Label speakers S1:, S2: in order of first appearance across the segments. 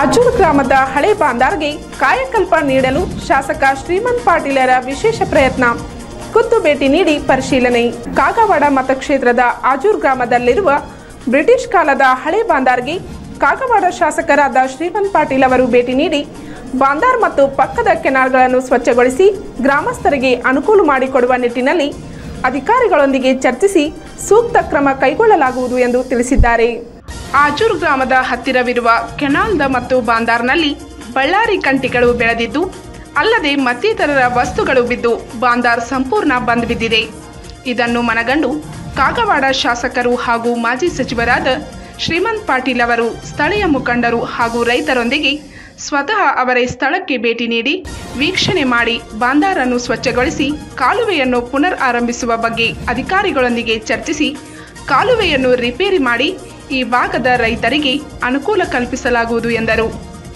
S1: ಆಜೂರು ಗ್ರಾಮದ ಹಳೆ ಬಾಂದಾರ್ಗೆ ಕಾಯಕಲ್ಪ ನೀಡಲು ಶಾಸಕ ಶ್ರೀಮಂತ್ ಪಾಟೀಲರ ವಿಶೇಷ ಪ್ರಯತ್ನ ಖುದ್ದು ಭೇಟಿ ನೀಡಿ ಪರಿಶೀಲನೆ ಕಾಗವಾಡ ಮತಕ್ಷೇತ್ರದ ಆಜೂರು ಗ್ರಾಮದಲ್ಲಿರುವ ಬ್ರಿಟಿಷ್ ಕಾಲದ ಹಳೆ ಬಾಂದಾರ್ಗೆ ಕಾಗವಾಡ ಶಾಸಕರಾದ ಶ್ರೀಮಂತ್ ಪಾಟೀಲ್ ಅವರು ಭೇಟಿ ನೀಡಿ ಬಾಂದಾರ್ ಮತ್ತು ಪಕ್ಕದ ಕೆನಾಲ್ಗಳನ್ನು ಸ್ವಚ್ಛಗೊಳಿಸಿ ಗ್ರಾಮಸ್ಥರಿಗೆ ಅನುಕೂಲ ಮಾಡಿಕೊಡುವ ನಿಟ್ಟಿನಲ್ಲಿ ಅಧಿಕಾರಿಗಳೊಂದಿಗೆ ಚರ್ಚಿಸಿ ಸೂಕ್ತ ಕ್ರಮ ಕೈಗೊಳ್ಳಲಾಗುವುದು ಎಂದು ತಿಳಿಸಿದ್ದಾರೆ ಆಜೂರು ಗ್ರಾಮದ ಹತ್ತಿರವಿರುವ ಕೆನಾಲ್ದ ಮತ್ತು ಬಾಂದಾರ್ನಲ್ಲಿ ಬಳ್ಳಾರಿ ಕಂಟಿಗಳು ಬೆಳೆದಿದ್ದು ಅಲ್ಲದೆ ಮತ್ತಿತರರ ವಸ್ತುಗಳು ಬಿದ್ದು ಬಾಂದಾರ್ ಸಂಪೂರ್ಣ ಬಂದ್ ಬಿದ್ದಿದೆ ಇದನ್ನು ಮನಗಂಡು ಕಾಗವಾಡ ಶಾಸಕರು ಹಾಗೂ ಮಾಜಿ ಸಚಿವರಾದ ಶ್ರೀಮಂತ್ ಪಾಟೀಲ್ ಅವರು ಸ್ಥಳೀಯ ಮುಖಂಡರು ಹಾಗೂ ರೈತರೊಂದಿಗೆ ಸ್ವತಃ ಅವರೇ ಸ್ಥಳಕ್ಕೆ ಭೇಟಿ ನೀಡಿ ವೀಕ್ಷಣೆ ಮಾಡಿ ಬಾಂದಾರನ್ನು ಸ್ವಚ್ಛಗೊಳಿಸಿ ಕಾಲುವೆಯನ್ನು ಪುನರ್ ಆರಂಭಿಸುವ ಬಗ್ಗೆ ಅಧಿಕಾರಿಗಳೊಂದಿಗೆ ಚರ್ಚಿಸಿ ಕಾಲುವೆಯನ್ನು ರಿಪೇರಿ ಮಾಡಿ ಈ ಭಾಗದ ರೈತರಿಗೆ ಅನುಕೂಲ ಕಲ್ಪಿಸಲಾಗುವುದು ಎಂದರು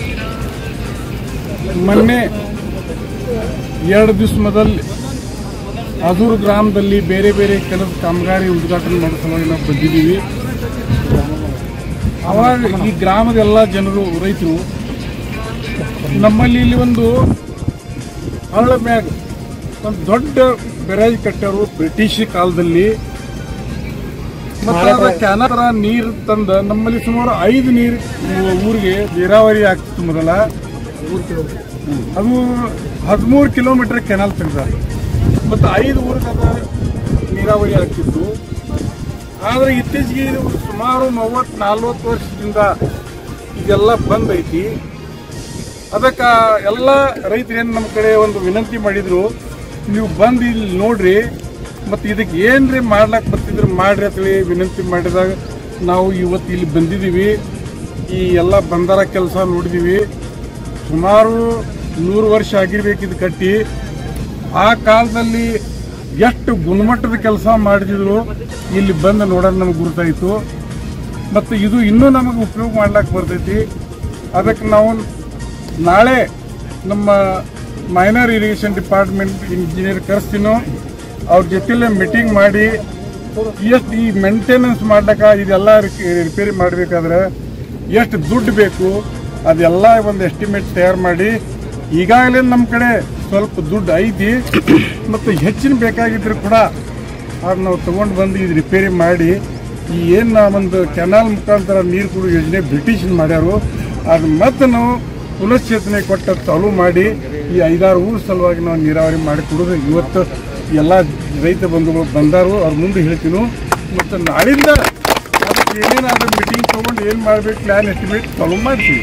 S2: ಮೊನ್ನೆ ಎರಡು ದಿವಸ ಮೊದಲು ಅದೂರು ಗ್ರಾಮದಲ್ಲಿ ಬೇರೆ ಬೇರೆ ಕೆಲಸ ಕಾಮಗಾರಿ ಉದ್ಘಾಟನೆ ಮಾಡೋ ಸಲುವಾಗಿ ನಾವು ಬಂದಿದ್ದೀವಿ ಅವಾಗ ಈ ಗ್ರಾಮದ ಎಲ್ಲ ಜನರು ರೈತರು ನಮ್ಮಲ್ಲಿ ಇಲ್ಲಿ ಒಂದು ಹಳ್ಳ ಮ್ಯಾಗ ಒಂದು ದೊಡ್ಡ ಬೆರಾಜ್ ಕಟ್ಟಾರು ಬ್ರಿಟಿಷ್ ಕಾಲದಲ್ಲಿ ಮತ್ತೆ ಕ್ಯಾನರ ನೀರು ತಂದ ನಮ್ಮಲ್ಲಿ ಸುಮಾರು ಐದು ನೀರು ಊರಿಗೆ ನೀರಾವರಿ ಆಗ್ತಿತ್ತು ಮೊದಲ ಅದು ಹದಿಮೂರು ಕಿಲೋಮೀಟರ್ ಕೆನಾಲ್ ತೆಗ್ದಾರೆ ಮತ್ತು ಐದು ಊರಿಗೆ ಅದ ನೀರಾವರಿ ಆಗ್ತಿತ್ತು ಆದರೆ ಇತ್ತೀಚೆಗೆ ಇದು ಸುಮಾರು ಮೂವತ್ತು ನಲ್ವತ್ತು ವರ್ಷದಿಂದ ಇದೆಲ್ಲ ಬಂದ್ ಐತಿ ಅದಕ್ಕೆ ಎಲ್ಲ ರೈತರೇನು ನಮ್ಮ ಕಡೆ ಒಂದು ವಿನಂತಿ ಮಾಡಿದ್ರು ನೀವು ಬಂದು ಇಲ್ಲಿ ನೋಡ್ರಿ ಮತ್ತು ಇದಕ್ಕೆ ಏನ್ರಿ ಮಾಡ್ಲಾಕ್ ಬರ್ತಿದ್ರು ಮಾಡ್ರಿ ಅಂತೇಳಿ ವಿನಂತಿ ಮಾಡಿದಾಗ ನಾವು ಇವತ್ತು ಇಲ್ಲಿ ಬಂದಿದ್ದೀವಿ ಈ ಎಲ್ಲ ಬಂದಾರ ಕೆಲಸ ನೋಡಿದೀವಿ ಸುಮಾರು ನೂರು ವರ್ಷ ಆಗಿರ್ಬೇಕು ಇದು ಕಟ್ಟಿ ಆ ಕಾಲದಲ್ಲಿ ಎಷ್ಟು ಗುಣಮಟ್ಟದ ಕೆಲಸ ಮಾಡಿದ್ರು ಇಲ್ಲಿ ಬಂದು ನೋಡೋದು ನಮ್ಗೆ ಗುರುತಾಯಿತು ಮತ್ತು ಇದು ಇನ್ನೂ ನಮಗೆ ಉಪಯೋಗ ಮಾಡ್ಲಿಕ್ಕೆ ಬರ್ತೈತಿ ಅದಕ್ಕೆ ನಾವು ನಾಳೆ ನಮ್ಮ ಮೈನರ್ ಇರಿಗೇಷನ್ ಡಿಪಾರ್ಟ್ಮೆಂಟ್ ಇಂಜಿನಿಯರ್ ಕರೆಸ್ತೀನೋ ಅವ್ರ ಜೊತೆಲೆ ಮೀಟಿಂಗ್ ಮಾಡಿ ಎಷ್ಟು ಈ ಮೇಂಟೆನೆನ್ಸ್ ಮಾಡ್ಲಿಕ್ಕೆ ಇದೆಲ್ಲ ರಿಪೇರಿ ಮಾಡಬೇಕಾದ್ರೆ ಎಷ್ಟು ದುಡ್ಡು ಬೇಕು ಅದೆಲ್ಲ ಒಂದು ಎಸ್ಟಿಮೇಟ್ ತಯಾರು ಮಾಡಿ ಈಗಾಗಲೇ ನಮ್ಮ ಕಡೆ ಸ್ವಲ್ಪ ದುಡ್ಡು ಐತಿ ಮತ್ತು ಹೆಚ್ಚಿನ ಬೇಕಾಗಿದ್ರು ಕೂಡ ಅದು ನಾವು ತಗೊಂಡು ಬಂದು ಇದು ರಿಪೇರಿ ಮಾಡಿ ಈ ಏನು ಒಂದು ಕೆನಾಲ್ ಮುಖಾಂತರ ನೀರು ಕೊಡೋ ಯೋಜನೆ ಬ್ರಿಟಿಷ್ ಮಾಡ್ಯಾರು ಅದು ಮತ್ತೆ ನಾವು ಪುನಶ್ಚೇತನೆ ಕೊಟ್ಟ ಚಾಲೂ ಮಾಡಿ ಈ ಐದಾರು ಊರ ಸಲುವಾಗಿ ನಾವು ನೀರಾವರಿ ಮಾಡಿ ಕೊಡೋದು ಇವತ್ತು ಎಲ್ಲ ರೈತ ಬಂಧುಗಳು ಬಂದಾರು ಅವ್ರ ಮುಂದೆ ಹೇಳ್ತೀನಿ ಮತ್ತು ನಾಳಿಂದ ಅದಕ್ಕೆ ಏನೇನಾದ್ರೂ ಮೀಟಿಂಗ್ ತೊಗೊಂಡು ಏನು ಮಾಡಬೇಕು ಪ್ಲ್ಯಾನ್ ಎಸ್ಟಿಮೇಟ್ ಚಾಲೂ ಮಾಡ್ತೀವಿ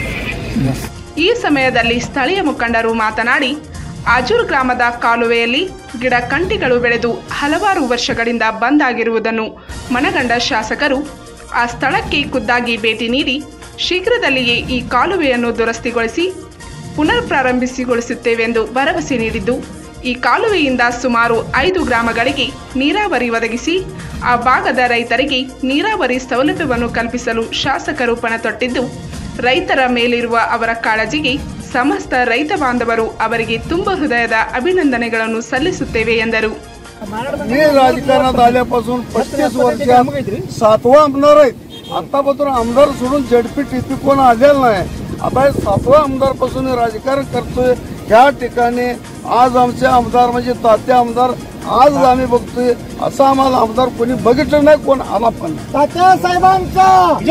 S1: ಈ ಸಮಯದಲ್ಲಿ ಸ್ಥಳೀಯ ಮುಖಂಡರು ಮಾತನಾಡಿ ಆಜೂರು ಗ್ರಾಮದ ಕಾಲುವೆಯಲ್ಲಿ ಗಿಡ ಕಂಟಿಗಳು ಬೆಳೆದು ಹಲವಾರು ವರ್ಷಗಳಿಂದ ಬಂದ್ ಆಗಿರುವುದನ್ನು ಮನಗಂಡ ಶಾಸಕರು ಆ ಸ್ಥಳಕ್ಕೆ ಖುದ್ದಾಗಿ ಭೇಟಿ ನೀಡಿ ಶೀಘ್ರದಲ್ಲಿಯೇ ಈ ಕಾಲುವೆಯನ್ನು ದುರಸ್ತಿಗೊಳಿಸಿ ಪುನರ್ ಪ್ರಾರಂಭಿಸಿಗೊಳಿಸುತ್ತೇವೆಂದು ಭರವಸೆ ನೀಡಿದ್ದು ಈ ಕಾಲುವೆಯಿಂದ ಸುಮಾರು ಐದು ಗ್ರಾಮಗಳಿಗೆ ನೀರಾವರಿ ಒದಗಿಸಿ ಆ ಭಾಗದ ರೈತರಿಗೆ ನೀರಾವರಿ ಸೌಲಭ್ಯವನ್ನು ಕಲ್ಪಿಸಲು ಶಾಸಕರು ಪಣತೊಟ್ಟಿದ್ದು ರೈತರ ಮೇಲಿರುವ ಅವರ ಕಾಳಜಿಗೆ ಸಮಸ್ತ ರೈತ ಬಾಂಧವರು ಅವರಿಗೆ ತುಂಬ हृदयದ अभिनंदನೆಗಳನ್ನು सಲ್ಲಿಸುತ್ತೇವೆ ಎಂದರು
S3: मी राजकारणात आल्यापासून पस्तीस वर्षात सातवा आमदार आहे आतापासून आमदार सोडून झडपी टिपी कोण आलेला नाही आता हे सातवा आमदार पासून राजकारण करतोय ह्या ठिकाणी आज आमचे आमदार म्हणजे तात्या आमदार आज आम्ही बघतोय असा आम्हाला आमदार कोणी बघितलं नाही कोण आला पण तात्या साहेबांचा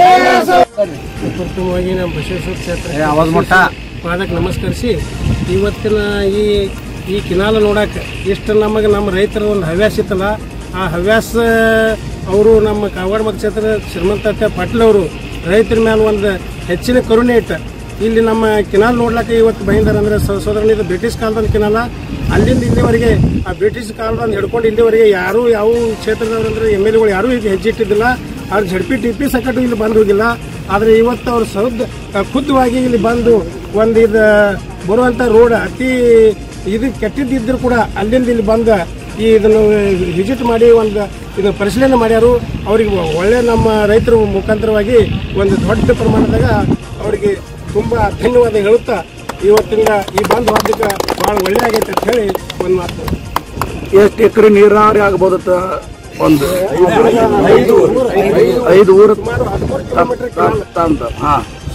S4: ಪ್ರಥಮವಾಗಿ ನಮ್ಮ ಬಸವೇಶ್ವರ ಕ್ಷೇತ್ರ ಪಾದಕ್ಕೆ ನಮಸ್ಕರಿಸಿ ಇವತ್ತಿನ ಈ ಈ ಕಿನಾಲ ನೋಡಕ್ಕೆ ಇಷ್ಟು ನಮಗೆ ನಮ್ಮ ರೈತರ ಒಂದು ಹವ್ಯಾಸ ಇತ್ತಲ್ಲ ಆ ಹವ್ಯಾಸ ಅವರು ನಮ್ಮ ಕಾಗವಾಡ ಮತಕ್ಷೇತ್ರ ಶ್ರೀಮಂತ ಪಾಟೀಲ್ ಅವರು ರೈತರ ಮೇಲೆ ಒಂದು ಹೆಚ್ಚಿನ ಕರುಣೆ ಇಟ್ಟು ಇಲ್ಲಿ ನಮ್ಮ ಕಿನಾಲ್ ನೋಡ್ಲಕ್ಕೆ ಇವತ್ತು ಬೈಂದಾರ ಅಂದ್ರೆ ಸೋದರನ ಇದು ಬ್ರಿಟಿಷ್ ಕಾಲದ ಕಿನಾಲ ಅಲ್ಲಿಂದ ಇಲ್ಲಿವರೆಗೆ ಆ ಬ್ರಿಟಿಷ್ ಕಾಲದಿಂದ ಹಿಡ್ಕೊಂಡು ಇಲ್ಲಿವರೆಗೆ ಯಾರು ಯಾವ ಕ್ಷೇತ್ರದವ್ರು ಅಂದ್ರೆ ಎಮ್ ಎಲ್ ಎಗಳು ಯಾರೂ ಈಗ ಹೆಜ್ಜೆ ಇಟ್ಟಿದ್ದಿಲ್ಲ ಅವ್ರು ಝಡ್ಪಿ ಟಿಪ್ಪಿ ಸಕಟು ಇಲ್ಲಿ ಬಂದು ಹೋಗಿಲ್ಲ ಆದರೆ ಇವತ್ತು ಅವ್ರು ಸೌದ್ ಖುದ್ದವಾಗಿ ಇಲ್ಲಿ ಬಂದು ಒಂದು ಇದು ಬರುವಂಥ ರೋಡ್ ಅತಿ ಇದು ಕೆಟ್ಟಿದ್ದಿದ್ರು ಕೂಡ ಅಲ್ಲಿಂದ ಇಲ್ಲಿ ಬಂದು ಈ ಇದನ್ನು ವಿಸಿಟ್ ಮಾಡಿ ಒಂದು ಇದು ಪರಿಶೀಲನೆ ಮಾಡ್ಯಾರು ಅವರಿಗೆ ಒಳ್ಳೆ ನಮ್ಮ ರೈತರ ಮುಖಾಂತರವಾಗಿ ಒಂದು ದೊಡ್ಡ ಪ್ರಮಾಣದಾಗ ಅವರಿಗೆ ತುಂಬ ಧನ್ಯವಾದ ಹೇಳುತ್ತಾ ಇವತ್ತಿನ ಈ ಬಂದ್ ವಾದ್ಯಕ್ಕೆ ಭಾಳ ಒಳ್ಳೆ ಆಗೈತೆ ಅಂತ ಹೇಳಿ ಒಂದು ಮಾತು
S5: ಎಷ್ಟು ಎಕರೆ ನೀರಾವರಿ ಆಗ್ಬೋದು ಒಂದು ಐದು ಐದು ಊರು
S4: ಸುಮಾರು ಹದಿಮೂರು ಕಿಲೋಮೀಟರ್
S5: ಅಂತ ಹಾ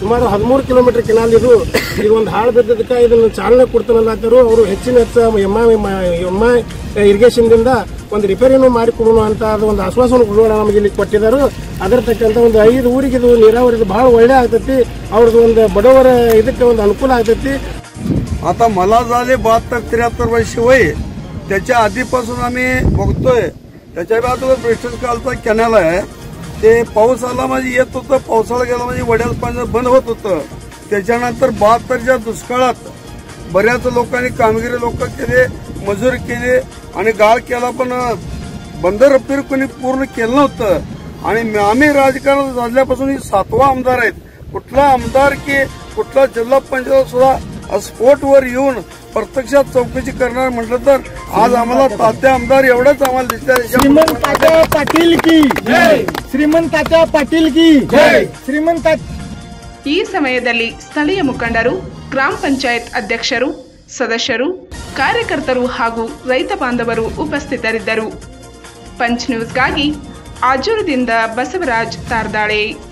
S4: ಸುಮಾರು ಹದಿಮೂರು ಕಿಲೋಮೀಟರ್ ಕೆನಾಲ್ ಇದು ಈಗ ಒಂದು ಹಾಳು ಬಿದ್ದದಕ್ಕೆ ಇದನ್ನು ಚಾಲನೆ ಕೊಡ್ತಾನಲ್ಲಾತರು ಅವರು ಹೆಚ್ಚಿನ ಹೆಚ್ಚು ಎಮ್ ಎಮ್ ಇರಿಗೇಷನ್ದಿಂದ ಒಂದು ರಿಪೇರಿನೂ ಮಾಡಿಕೊಡೋಣ ಅಂತ ಅದು ಒಂದು ಆಶ್ವಾಸನೆ ಕೊಡೋಣ ನಮಗೆ ಇಲ್ಲಿ ಕೊಟ್ಟಿದ್ದಾರೆ ಅದರ ತಕ್ಕಂಥ ಒಂದು ಐದು ಊರಿಗೆ ಇದು ನೀರಾವರಿದು ಬಹಳ ಒಳ್ಳೆ ಆಗ್ತೈತಿ ಅವ್ರದ್ದು ಒಂದು ಬಡವರ ಇದಕ್ಕೆ ಒಂದು ಅನುಕೂಲ ಆಗ್ತೈತಿ
S3: आता मला झाले बहात्तर त्र्याहत्तर वर्ष वय त्याच्या आधीपासून आम्ही बघतोय त्याच्या बाजूला ब्रिटिश कालचा कॅनल आहे ते पाऊस आला म्हणजे येत होतं पावसाळा गेला म्हणजे वड्यात पाणी बंद होत होतं त्याच्यानंतर बहात्तरच्या दुष्काळात बऱ्याच लोकांनी कामगिरी लोक केले मजूर केले आणि गाळ केला पण बंद रिपेअर कोणी पूर्ण केलं नव्हतं आणि आम्ही राजकारणात झाल्यापासून ही सातवा आमदार आहेत कुठला आमदार की कुठला जिल्हा पंचायत सुद्धा स्पोर्टवर येऊन प्रत्यक्षात चौकशी करणार म्हटलं तर आज आम्हाला तात्या आमदार एवढंच आम्हाला दिसतंय
S6: श्रीमंताच्या पाटील की श्रीमंताच्या पाटील की श्रीमंता
S1: ಈ ಸಮಯದಲ್ಲಿ ಸ್ಥಳೀಯ ಮುಖಂಡರು ಗ್ರಾಮ ಪಂಚಾಯತ್ ಅಧ್ಯಕ್ಷರು ಸದಸ್ಯರು ಕಾರ್ಯಕರ್ತರು ಹಾಗೂ ರೈತ ಬಾಂಧವರು ಉಪಸ್ಥಿತರಿದ್ದರು ಪಂಚ್ ನ್ಯೂಸ್ಗಾಗಿ ಆಜೂರದಿಂದ ಬಸವರಾಜ್ ತಾರ್ದಾಳೆ